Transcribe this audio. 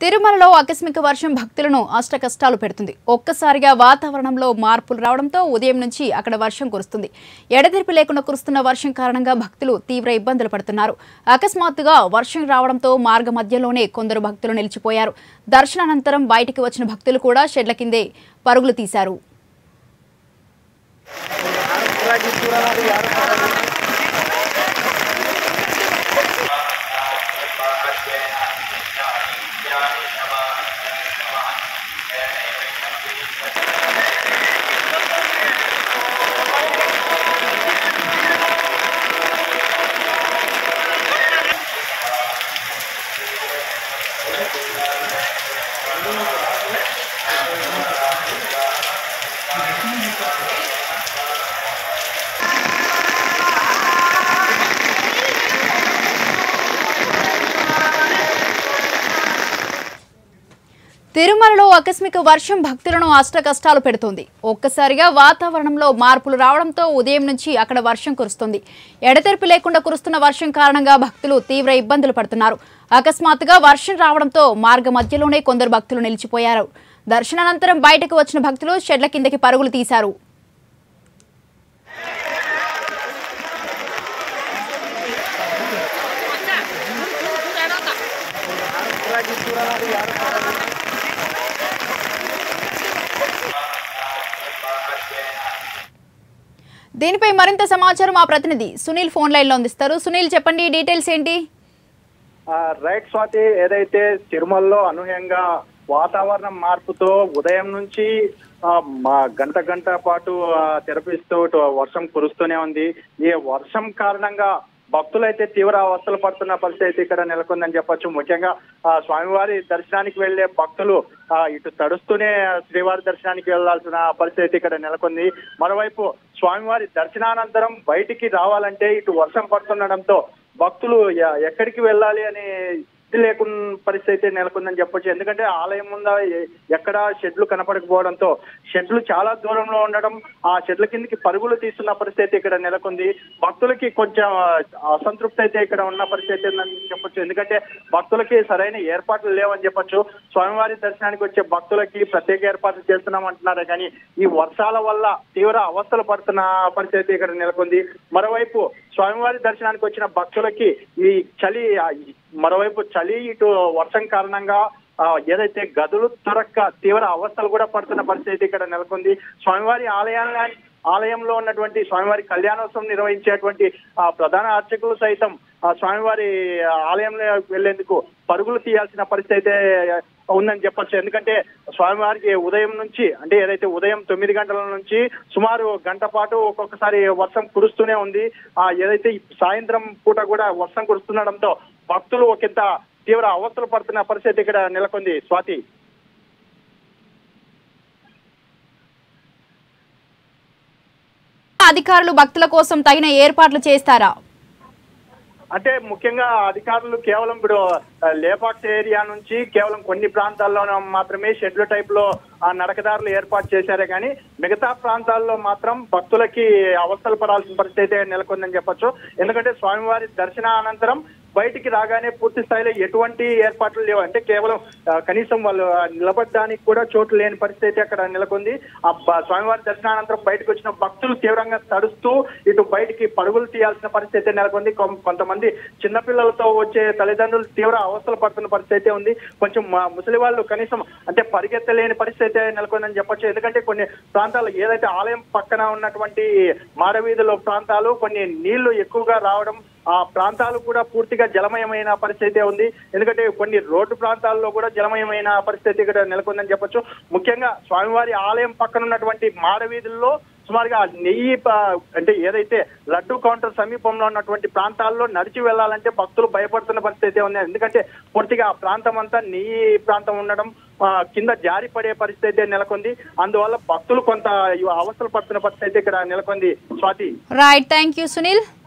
తిరుమలలో ఆకస్మిక వర్షం భక్తులను అష్ట కష్టాలు పెడుతుంది ఒక్కసారిగా వాతావరణంలో మార్పులు రావడంతో ఉదయం నుంచి అక్కడ వర్షం కురుస్తుంది ఎడతెరిపి లేకుండా కురుస్తున్న వర్షం కారణంగా భక్తులు తీవ్ర ఇబ్బందులు పడుతున్నారు అకస్మాత్తుగా వర్షం రావడంతో మార్గ మధ్యలోనే కొందరు భక్తులు నిలిచిపోయారు దర్శనానంతరం బయటికి వచ్చిన భక్తులు కూడా షెడ్ల కిందే పరుగులు తీశారు తిరుమలలో ఆకస్మిక వర్షం భక్తులను అష్ట కష్టాలు పెడుతోంది ఒక్కసారిగా వాతావరణంలో మార్పులు రావడంతో ఉదయం నుంచి అక్కడ వర్షం కురుస్తుంది ఎడతెరిపి లేకుండా కురుస్తున్న వర్షం కారణంగా భక్తులు తీవ్ర ఇబ్బందులు పడుతున్నారు అకస్మాత్తుగా వర్షం రావడంతో మార్గ మధ్యలోనే కొందరు భక్తులు నిలిచిపోయారు దర్శనానంతరం బయటకు వచ్చిన భక్తులు షెడ్ల కిందకి పరుగులు తీశారు దీనిపై మరింత సమాచారం మా ప్రతినిధి సునీల్ ఫోన్ లైన్లో అందిస్తారు సునీల్ చెప్పండి డీటెయిల్స్ ఏంటి ఆ, రైట్ స్వాతి ఏదైతే తిరుమలలో అనూహ్యంగా వాతావరణం మార్పుతో ఉదయం నుంచి ఆ, మా గంట గంట పాటు ఆ, తెరపిస్తూ ఇటు వర్షం కురుస్తూనే ఉంది ఈ వర్షం కారణంగా భక్తులైతే తీవ్ర అవస్థలు పడుతున్న పరిస్థితి అయితే ఇక్కడ నెలకొందని చెప్పొచ్చు ముఖ్యంగా ఆ, స్వామివారి దర్శనానికి వెళ్లే భక్తులు ఆ, ఇటు తడుస్తూనే శ్రీవారి దర్శనానికి వెళ్లాల్సిన పరిస్థితి అయితే ఇక్కడ నెలకొంది మరోవైపు స్వామివారి దర్శనానంతరం బయటికి రావాలంటే ఇటు వర్షం పడుతుండడంతో భక్తులు ఎ- ఎక్కడికి వెళ్ళాలి అనే ఇది లేకుండా పరిస్థితి అయితే నెలకొందని చెప్పొచ్చు ఎందుకంటే ఆలయం ముంద ఎ- ఎక్కడ షెడ్లు కనపడకపోవడంతో షెడ్లు చాలా దూరంలో ఉండడం ఆ షెడ్ల కిందకి పరుగులు తీస్తున్న పరిస్థితి అయితే ఇక్కడ నెలకొంది భక్తులకి కొంచెం ఆ, అసంతృప్తి అయితే ఇక్కడ ఉన్న పరిస్థితి అయితే ఉందని చెప్పొచ్చు ఎందుకంటే భక్తులకి సరైన ఏర్పాట్లు లేవని చెప్పొచ్చు స్వామివారి దర్శనానికి వచ్చే భక్తులకి ప్రత్యేక ఏర్పాట్లు చేస్తున్నాం అంటున్నారు కానీ ఈ వర్షాల వల్ల తీవ్ర అవస్థలు పడుతున్న పరిస్థితి అయితే ఇక్కడ నెలకొంది మరోవైపు స్వామివారి దర్శనానికి వచ్చిన భక్తులకి ఈ చలి ఆ, ఈ మరోవైపు చలి ఇటు వర్షం కారణంగా ఆ, ఏదైతే గదులు దొరక్క తీవ్ర అవస్థలు కూడా పడుతున్న పరిస్థితి ఇక్కడ నెలకొంది స్వామివారి ఆలయాన్ని ఆలయంలో ఉన్నటువంటి స్వామివారి కళ్యాణోత్సవం నిర్వహించేటువంటి ఆ ప్రధాన అర్చకులు సైతం ఆ స్వామివారి ఆలయంలో వెళ్లేందుకు పరుగులు తీయాల్సిన పరిస్థితి అయితే ఉందని చెప్పొచ్చు ఎందుకంటే స్వామివారికి ఉదయం నుంచి అంటే ఏదైతే ఉదయం తొమ్మిది గంటల నుంచి సుమారు గంట పాటు ఒక్కొక్కసారి వర్షం కురుస్తూనే ఉంది ఆ ఏదైతే ఈ సాయంత్రం పూట కూడా వర్షం కురుస్తుండడంతో భక్తులు ఒకంత తీవ్ర అవస్థలు పడుతున్న పరిస్థితి ఇక్కడ నెలకొంది స్వాతి అధికారులు భక్తుల కోసం తగిన ఏర్పాట్లు చేస్తారా అంటే ముఖ్యంగా అధికారులు కేవలం ఇప్పుడు ఆ, లేపాక్స్ ఏరియా నుంచి కేవలం కొన్ని ప్రాంతాల్లో మాత్రమే షెడ్యూల్ టైప్ లో ఆ నడకదారులు ఏర్పాటు చేశారే కానీ మిగతా ప్రాంతాల్లో మాత్రం భక్తులకి అవస్థలు పడాల్సిన పరిస్థితి అయితే నెలకొందని చెప్పొచ్చు ఎందుకంటే స్వామివారి దర్శన అనంతరం బయటికి రాగానే పూర్తి స్థాయిలో ఎటువంటి ఏర్పాట్లు లేవు అంటే కేవలం ఆ, కనీసం వాళ్ళు ఆ, నిలబడడానికి కూడా చోటు లేని పరిస్థితి అయితే అక్కడ నెలకొంది ఆ బ- స్వామివారి దర్శనానంతరం బయటకు వచ్చిన భక్తులు తీవ్రంగా తడుస్తూ ఇటు బయటికి పరుగులు తీయాల్సిన పరిస్థితి అయితే నెలకొంది కొం- కొంతమంది చిన్నపిల్లలతో వచ్చే తల్లిదండ్రులు తీవ్ర అవస్థలు పడుతున్న పరిస్థితి అయితే ఉంది కొంచెం మా- ముసలి వాళ్ళు కనీసం అంటే పరిగెత్తలేని పరిస్థితి అయితే నెలకొందని చెప్పొచ్చు ఎందుకంటే కొన్ని ప్రాంతాలు ఏదైతే ఆలయం పక్కన ఉన్నటువంటి మాడవీధుల ప్రాంతాలు కొన్ని నీళ్లు ఎక్కువగా రావడం ఆ ప్రాంతాలు కూడా పూర్తిగా జలమయమైన పరిస్థితి ఉంది ఎందుకంటే కొన్ని రోడ్డు ప్రాంతాల్లో కూడా జలమయమైన పరిస్థితి ఇక్కడ నెలకొందని చెప్పొచ్చు ముఖ్యంగా స్వామివారి ఆలయం పక్కన ఉన్నటువంటి మాడవీధుల్లో సుమారుగా నెయ్యి ప- అంటే ఏదైతే లడ్డు కౌంటర్ సమీపంలో ఉన్నటువంటి ప్రాంతాల్లో నడిచి వెళ్ళాలంటే భక్తులు భయపడుతున్న పరిస్థితి ఉంది ఎందుకంటే పూర్తిగా ఆ ప్రాంతం అంతా నెయ్యి ప్రాంతం ఉండడం ఆ, కింద జారి పడే పరిస్థితి అయితే నెలకొంది అందువల్ల భక్తులు కొంత అవస్థలు పడుతున్న పరిస్థితి అయితే ఇక్కడ నెలకొంది Swathi right thank you Sunil